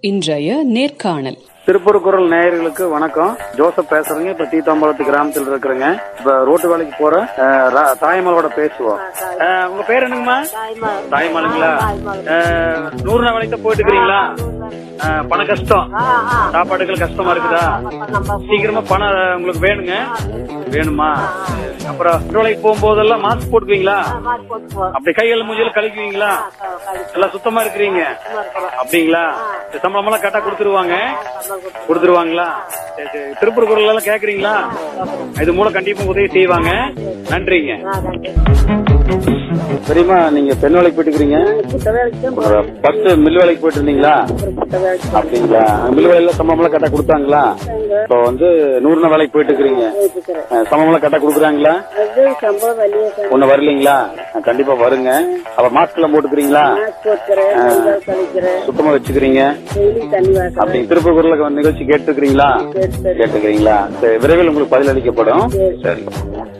இன்றைய நேர்காணல் திருப்பூர் குரல் நேயர்களுக்கு வணக்கம் ஜோசப் பேசுறேங்க இப்ப தீத்தாம்பலத்து கிராமத்தில் இருக்கிறேங்க இப்ப ரோட்டு வேலைக்கு போற அஹ், ரா- தாய்மாலோட பேசுவோம் அஹ், உங்க பேர் என்னங்கம்மா தாய்மாலுங்களா அஹ், நூறு நாள் வேலைக்கு தான் போயிட்டு இருக்கிறீங்களா அஹ், பண கஷ்டம் சாப்பாடுகள் கஷ்டமா இருக்குதா சீக்கிரமா பணம் உங்களுக்கு வேணுங்க வேணுமா அப்புறம் ரோட்டு வேலைக்கு போகும்போதெல்லாம் மாஸ்க் போட்டுக்குவீங்களா அப்படி கைகள் மூஞ்சில கழிக்குவீங்களா எல்லாம் சுத்தமா இருக்கிறீங்க அப்படிங்களா சம்பளம் எல்லாம் கரெக்டா கொடுத்துருவாங்க கொடுத்துருவாங்களா சரி, சரி. திருப்பூர் குரல் எல்லாம் கேக்குறீங்களா இது மூலம் கண்டிப்பா உதவி செய்வாங்க நன்றிங்க தெரியுமா நீங்க பெண் வேலைக்கு போயிட்டு இருக்கிறீங்க ஃபர்ஸ்ட் மில் வேலைக்கு போயிட்டு இருந்தீங்களா அப்படிங்களா மில் வேலையில சம்பளம் எல்லாம் கரெக்டா கொடுத்தாங்களா இப்போ வந்து நூறு நாள் வேலைக்கு போயிட்டு இருக்கிறீங்க அஹ், சம்பளம் எல்லாம் கரெக்டா கொடுக்குறாங்களா அது சம்பளம் வழியே ஒண்ணு வரலீங்களா அஹ், கண்டிப்பா வருங்க அப்ப மாஸ்க் எல்லாம் போட்டுக்கிறீங்களா போட்டுக்கிறேன் கைகால் கழிக்கிறேன் சுத்தமா வச்சுக்கிறீங்க டெய்லி தண்ணி வாசல் அப்படி திருப்பூர் குரலுக்கு நிகழ்ச்சி கேட்டுக்கிறீங்களா கேட்டு கேட்டுக்கிறீங்களா சரி விரைவில் உங்களுக்கு பதில் அளிக்கப்படும் சரி